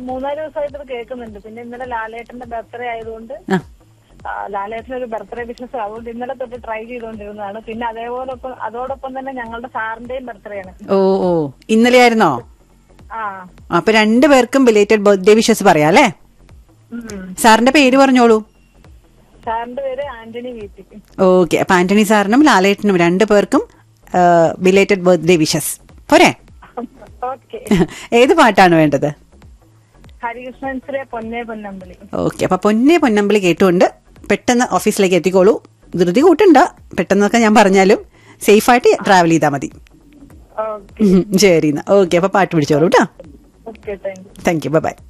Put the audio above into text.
മൂന്നാല് ദിവസമായിട്ട് ഇത് കേൾക്കുന്നുണ്ട് പിന്നെ ഇന്നലെ ലാലേട്ടന്റെ ബർത്ത്ഡേ ആയതുകൊണ്ട് ആ ആ, ലാലേട്ടന് ഒരു ബർത്ത്ഡേ ബിസിനസ് അതുകൊണ്ട് ഇന്നലെ തൊട്ട് ട്രൈ ചെയ്തുകൊണ്ടിരുന്നതാണ് പിന്നെ അതേപോലെ ഒപ്പം- അതോടൊപ്പം തന്നെ ഞങ്ങളുടെ സാറിന്റെയും ബർത്ത്ഡേ ആണ് ഓ ഓ ഇന്നലെ ആയിരുന്നോ ആ അപ്പൊ രണ്ടുപേർക്കും ബിലേറ്റഡ് ബർത്ത്ഡേ വിഷസ് പറയാം അല്ലേ ഉം. സാറിന്റെ പേര് പറഞ്ഞോളൂ സാറിന്റെ പേര് ആന്റണി വീട്ടി ഓക്കെ അപ്പൊ ആന്റണി സാറിനും ലാലേട്ടനും രണ്ടു പേർക്കും ബിലേറ്റഡ് ബർത്ത്ഡേ വിഷസ് പോരെ ഓക്കെ ഏത് പാട്ടാണ് വേണ്ടത് ഹരികൃഷ്ണൻസിലെ പൊന്നേ പൊന്നമ്പലി ഓക്കെ അപ്പൊ പൊന്നെ പൊന്നമ്പലി കേട്ടുകൊണ്ട് പെട്ടെന്ന് ഓഫീസിലേക്ക് എത്തിക്കോളൂ ധൃതി കൂട്ടണ്ട പെട്ടെന്നൊക്കെ ഞാൻ പറഞ്ഞാലും സേഫായിട്ട് ട്രാവൽ ചെയ്താൽ മതി ഓക്കെ ഉം, ശരി എന്നാ ഓക്കെ അപ്പൊ പാട്ട് പിടിച്ചോളൂ കേട്ടോ okay thank you thank you by